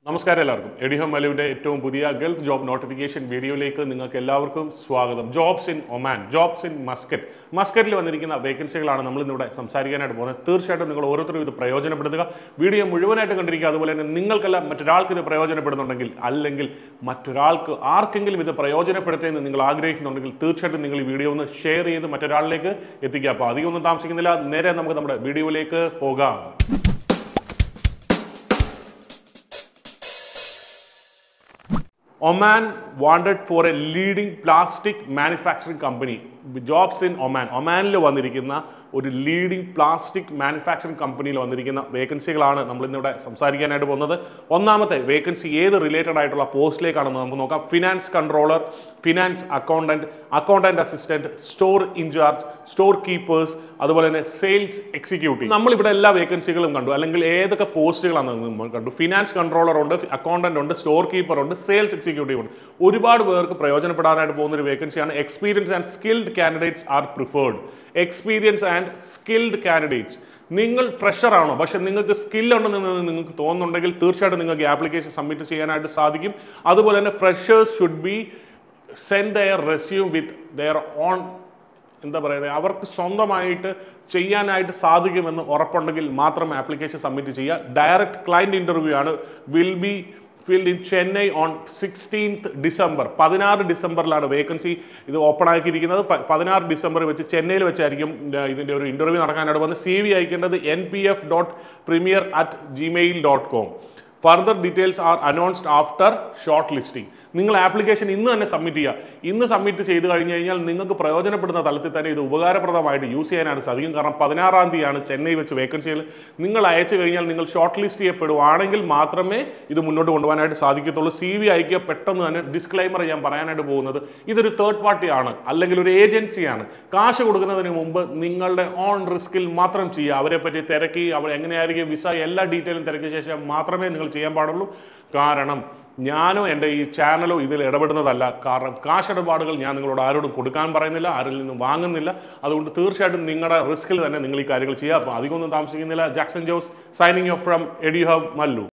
നമസ്കാരം എല്ലാവർക്കും എഡിഹം മലുവിന്റെ ഏറ്റവും പുതിയ ഗൾഫ് ജോബ് നോട്ടിഫിക്കേഷൻ വീഡിയോയിലേക്ക് നിങ്ങൾക്ക് എല്ലാവർക്കും സ്വാഗതം jobs in Oman jobs in Muscat മസ്കറ്റിൽ വന്നിരിക്കുന്ന വേക്കൻസികളാണ് നമ്മൾ ഇന്നിവിടെ സംസാരിക്കാനായിട്ട് പോകുന്നത് തീർച്ചയായിട്ടും നിങ്ങൾ ഓരോരുത്തരും ഇത് പ്രയോജനപ്പെടുത്തുക വീഡിയോ മുഴുവനായിട്ട് കണ്ടിരിക്കുക അതുപോലെ തന്നെ നിങ്ങൾക്കല്ല മറ്റൊരാൾക്ക് ഇത് പ്രയോജനപ്പെടുന്നുണ്ടെങ്കിൽ അല്ലെങ്കിൽ മറ്റൊരാൾക്ക് ആർക്കെങ്കിലും ഇത് പ്രയോജനപ്പെടുത്തിയെന്ന് നിങ്ങൾ ആഗ്രഹിക്കുന്നുണ്ടെങ്കിൽ തീർച്ചയായിട്ടും നിങ്ങൾ ഈ വീഡിയോ ഒന്ന് ഷെയർ ചെയ്ത് മറ്റൊരാളിലേക്ക് എത്തിക്കുക അപ്പോൾ അധികമൊന്നും താമസിക്കുന്നില്ല നേരെ നമുക്ക് നമ്മുടെ വീഡിയോയിലേക്ക് പോകാം Oman wanted for a leading plastic manufacturing company jobs in Oman ഒമാനിൽ വന്നിരിക്കുന്ന ഒരു ലീഡിംഗ് പ്ലാസ്റ്റിക് മാനുഫാക്ചറിംഗ് കമ്പനിയിൽ വന്നിരിക്കുന്ന വേക്കൻസികളാണ് നമ്മൾ ഇന്നിവിടെ സംസാരിക്കാനായിട്ട് പോകുന്നത് ഒന്നാമത്തെ വേക്കൻസി ഏത് റിലേറ്റഡ് ആയിട്ടുള്ള പോസ്റ്റിലേക്കാണെന്ന് നമുക്ക് നോക്കാം finance controller finance accountant accountant assistant store in-charge store keepers അതുപോലെ തന്നെ സെയിൽസ് എക്സിക്യൂട്ടീവ് നമ്മളിവിടെ എല്ലാ വേക്കൻസികളും കണ്ടു അല്ലെങ്കിൽ ഏതൊക്കെ പോസ്റ്റുകളാണെന്ന് നമ്മൾ കണ്ടു ഫിനാൻസ് കൺട്രോളർ ഉണ്ട് അക്കൗണ്ടന്റ് ഉണ്ട് സ്റ്റോർ കീപ്പർ ഉണ്ട് സെയിൽസ് എക്സിക്യൂട്ടീവ് ഉണ്ട് ഒരുപാട് പേർക്ക് പ്രയോജനപ്പെടാനായിട്ട് പോകുന്ന ഒരു വേക്കൻസിയാണ് experience and skilled candidates are preferred experience and skilled candidates നിങ്ങൾ ഫ്രഷർ ആണോ പക്ഷെ നിങ്ങൾക്ക് സ്കിൽ ഉണ്ടെന്ന് നിങ്ങൾക്ക് തോന്നുന്നുണ്ടെങ്കിൽ തീർച്ചയായിട്ടും നിങ്ങൾക്ക് ആപ്ലിക്കേഷൻ സബ്മിറ്റ് ചെയ്യാനായിട്ട് സാധിക്കും അതുപോലെ തന്നെ freshers should be send their resume with their own എന്താ പറയുന്നത് അവർക്ക് സ്വന്തമായിട്ട് ചെയ്യാനായിട്ട് സാധിക്കുമെന്ന് ഉറപ്പുണ്ടെങ്കിൽ മാത്രം ആപ്ലിക്കേഷൻ സബ്മിറ്റ് ചെയ്യുക ഡയറക്റ്റ് ക്ലയൻറ്റ് ഇൻ്റർവ്യൂ ആണ് will be held in Chennai on sixteenth December പതിനാറ് ഡിസംബറിലാണ് വേക്കൻസി ഇത് ഓപ്പൺ ആക്കിയിരിക്കുന്നത് പ- പതിനാറ് ഡിസംബർ വെച്ച് ചെന്നൈയിൽ വെച്ചായിരിക്കും ആ, ഇതിൻ്റെ ഒരു ഇൻ്റർവ്യൂ നടക്കാനായിട്ട് വന്ന് സി വി അയക്കേണ്ടത് N P F dot premier at Gmail dot com further details are announced after short listing നിങ്ങൾ ആപ്ലിക്കേഷൻ ഇന്ന് തന്നെ സബ്മിറ്റ് ചെയ്യുക ഇന്ന് സബ്മിറ്റ് ചെയ്ത് കഴിഞ്ഞ് കഴിഞ്ഞാൽ നിങ്ങൾക്ക് പ്രയോജനപ്പെടുന്ന തലത്തിൽ തന്നെ ഇത് ഉപകാരപ്രദമായിട്ട് യൂസ് ചെയ്യാനായിട്ട് സാധിക്കും കാരണം പതിനാറാം തീയതിയാണ് ചെന്നൈ വെച്ച് വേക്കൻസികൾ നിങ്ങൾ അയച്ചു കഴിഞ്ഞാൽ നിങ്ങൾ ഷോർട്ട് ലിസ്റ്റ് ചെയ്യപ്പെടുവാണെങ്കിൽ മാത്രമേ ഇത് മുന്നോട്ട് കൊണ്ടുപോകാനായിട്ട് സാധിക്കത്തുള്ളൂ സി വി അയക്കുക പെട്ടെന്ന് തന്നെ ഡിസ്ക്ലൈമർ ഞാൻ പറയാനായിട്ട് പോകുന്നത് ഇതൊരു തേർഡ് പാർട്ടിയാണ് അല്ലെങ്കിൽ ഒരു ഏജൻസിയാണ് കാശ് കൊടുക്കുന്നതിന് മുമ്പ് നിങ്ങളുടെ ഓൺ റിസ്കിൽ മാത്രം ചെയ്യുക അവരെ പറ്റി തിരക്കി അവർ എങ്ങനെയായിരിക്കും വിസ എല്ലാ ഡീറ്റെയിലും തിരക്കിയ ശേഷം മാത്രമേ നിങ്ങൾ ചെയ്യാൻ പാടുള്ളൂ കാരണം ഞാനോ എൻ്റെ ഈ ചാനലോ ഇതിൽ ഇടപെടുന്നതല്ല കാരണം കാശിടപാടുകൾ ഞാൻ നിങ്ങളോട് ആരോടും കൊടുക്കാൻ പറയുന്നില്ല ആരിൽ നിന്നും വാങ്ങുന്നില്ല അതുകൊണ്ട് തീർച്ചയായിട്ടും നിങ്ങളുടെ റിസ്കിൽ തന്നെ നിങ്ങൾ ഈ കാര്യങ്ങൾ ചെയ്യുക അപ്പോൾ അധികമൊന്നും താമസിക്കുന്നില്ല Jackson Jose signing off from എഡി ഹബ് മല്ലു